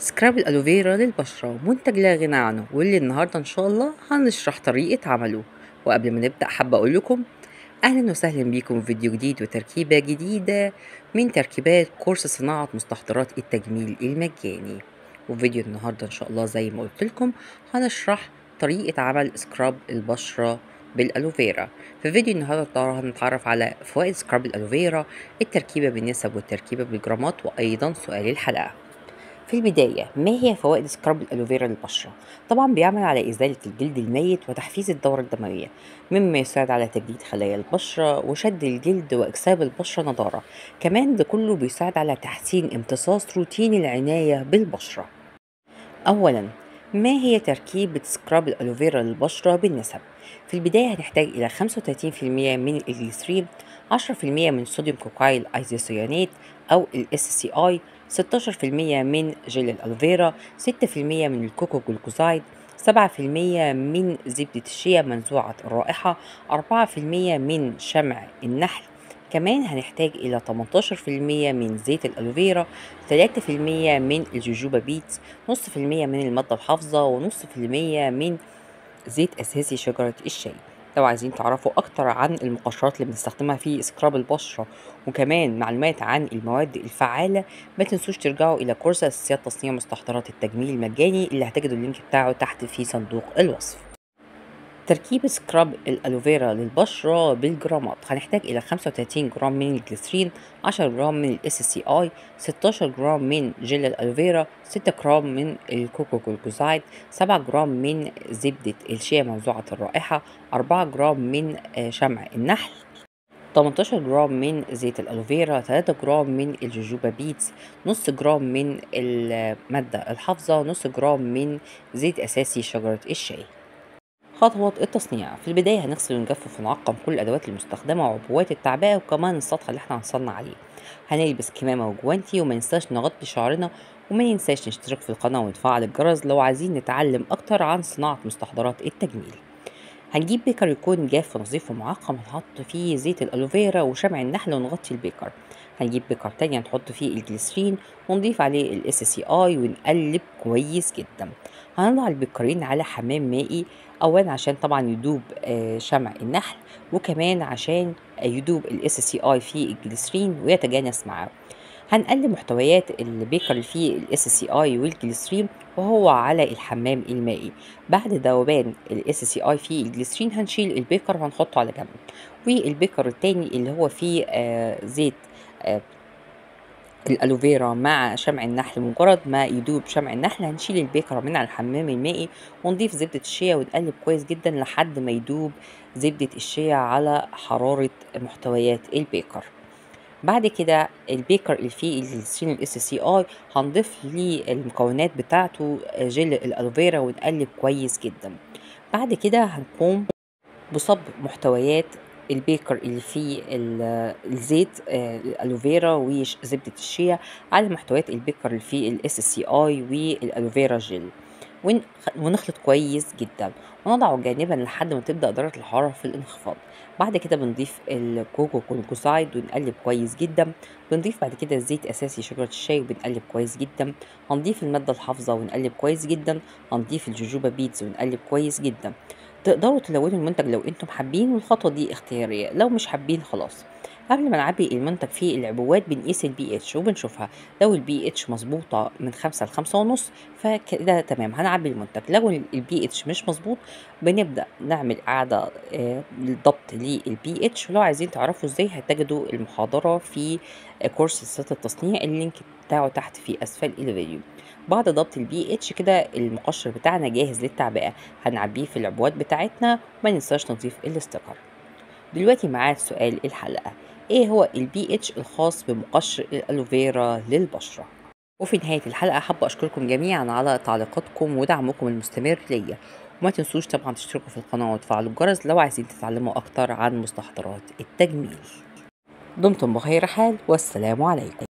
سكراب الألوفيرا للبشرة منتج لا غنى عنه واللي النهاردة إن شاء الله هنشرح طريقة عمله وقبل ما نبدأ حابة أقول لكم أهلا وسهلا بيكم في فيديو جديد وتركيبة جديدة من تركيبات كورس صناعة مستحضرات التجميل المجاني وفي فيديو النهاردة إن شاء الله زي ما قلت لكم هنشرح طريقة عمل سكراب البشرة بالألوفيرا في فيديو النهاردة هنتعرف على فوائد سكراب الألوفيرا التركيبة بالنسب والتركيبة بالجرامات وأيضا سؤال الحلقة في البداية ما هي فوائد سكراب الألوفيرا للبشرة؟ طبعا بيعمل على إزالة الجلد الميت وتحفيز الدورة الدموية مما يساعد على تجديد خلايا البشرة وشد الجلد وإكساب البشرة نضارة كمان ده كله بيساعد على تحسين امتصاص روتين العناية بالبشرة أولا ما هي تركيبة سكراب الألوفيرا للبشرة بالنسب؟ في البداية هنحتاج إلى 35% من الجليسرين 10% من صوديوم كوكايل ايزوسيانات أو ال SCI 16% من جل الألوفيرا 6% من الكوكو جلوكوزايد 7% من زبدة الشيا منزوعة الرائحة 4% من شمع النحل كمان هنحتاج إلى 18% من زيت الألوفيرا 3% من الجوجوبا بيتس نص في المية من المادة الحافظة ونص في المية من زيت أساسي شجرة الشاي لو عايزين تعرفوا أكتر عن المقشرات اللي بنستخدمها في سكراب البشرة وكمان معلومات عن المواد الفعالة ما تنسوش ترجعوا إلى كورس أساسيات تصنيع مستحضرات التجميل المجاني اللي هتجدوا اللينك بتاعه تحت في صندوق الوصف تركيب سكراب الألوفيرا للبشرة بالجرامات هنحتاج إلى 35 جرام من الجليسرين 10 جرام من ال SCI 16 جرام من جل الألوفيرا 6 جرام من الكوكو جلوكوزايد 7 جرام من زبدة الشيا منزوعة الرائحة 4 جرام من شمع النحل 18 جرام من زيت الألوفيرا 3 جرام من الجوجوبا بيتس نص جرام من المادة الحافظة نص جرام من زيت أساسي شجرة الشاي خطوات التصنيع في البداية هنغسل ونجفف ونعقم كل الأدوات المستخدمة وعبوات التعبئة وكمان السطح اللي احنا هنصنع عليه هنلبس كمامة وجوانتي وما ننساش نغطي شعرنا وما ننساش نشترك في القناة ونفعل الجرس لو عايزين نتعلم أكتر عن صناعة مستحضرات التجميل هنجيب بيكر يكون جاف ونظيف ومعقم هنحط فيه زيت الألوفيرا وشمع النحل ونغطي البيكر هنجيب بيكر تاني هنحط فيه الجليسرين ونضيف عليه ال SCI ونقلب كويس جدا هنضع البيكرين على حمام مائي اولا عشان طبعا يدوب شمع النحل وكمان عشان يدوب ال SCI في الجليسرين ويتجانس معاه هنقلب محتويات البيكر اللي فيه ال SCI والجليسرين وهو على الحمام المائي بعد ذوبان ال SCI في الجليسرين هنشيل البيكر وهنحطه على جنب والبيكر التاني اللي هو فيه آه زيت آه الالوفيرا مع شمع النحل مجرد ما يدوب شمع النحل هنشيل البيكر من على الحمام المائي ونضيف زبدة الشيا ونقلب كويس جدا لحد ما يدوب زبدة الشيا على حرارة محتويات البيكر بعد كده البيكر اللي فيه الجليسرين الاس سي اي هنضيف ليه المكونات بتاعته جل الالوفيرا ونقلب كويس جدا بعد كده هنقوم بصب محتويات البيكر اللي فيه الزيت الالوفيرا وزبدة الشيا على محتويات البيكر اللي فيه الاس سي اي والالوفيرا جل ونخلط كويس جدا ونضعه جانبا لحد ما تبدا درجه الحراره في الانخفاض بعد كده بنضيف الكوكو جلوكوزايد ونقلب كويس جدا بنضيف بعد كده زيت اساسي شجره الشاي وبنقلب كويس جدا هنضيف الماده الحافظه ونقلب كويس جدا هنضيف الجوجوبا بيتز ونقلب كويس جدا تقدروا تلونوا المنتج لو انتم حابين والخطوه دي اختياريه لو مش حابين خلاص قبل ما نعبي المنتج في العبوات بنقيس البي اتش وبنشوفها لو البي اتش مظبوطه من خمسة لخمسة ونص فكده تمام هنعبي المنتج لو البي اتش مش مظبوط بنبدا نعمل اعاده للضبط للبي اتش ولو عايزين تعرفوا ازاي هتجدوا المحاضره في كورس سلسله التصنيع اللينك بتاعه تحت في اسفل الفيديو بعد ضبط البي اتش كده المقشر بتاعنا جاهز للتعبئه هنعبيه في العبوات بتاعتنا وما ننساش نضيف الاستيكر دلوقتي معاك سؤال الحلقه ايه هو البي اتش الخاص بمقشر الالوفيرا للبشره وفي نهاية الحلقة حابة أشكركم جميعا على تعليقاتكم ودعمكم المستمر ليا وما تنسوش طبعا تشتركوا في القناة وتفعلوا الجرس لو عايزين تتعلموا أكتر عن مستحضرات التجميل دمتم بخير حال والسلام عليكم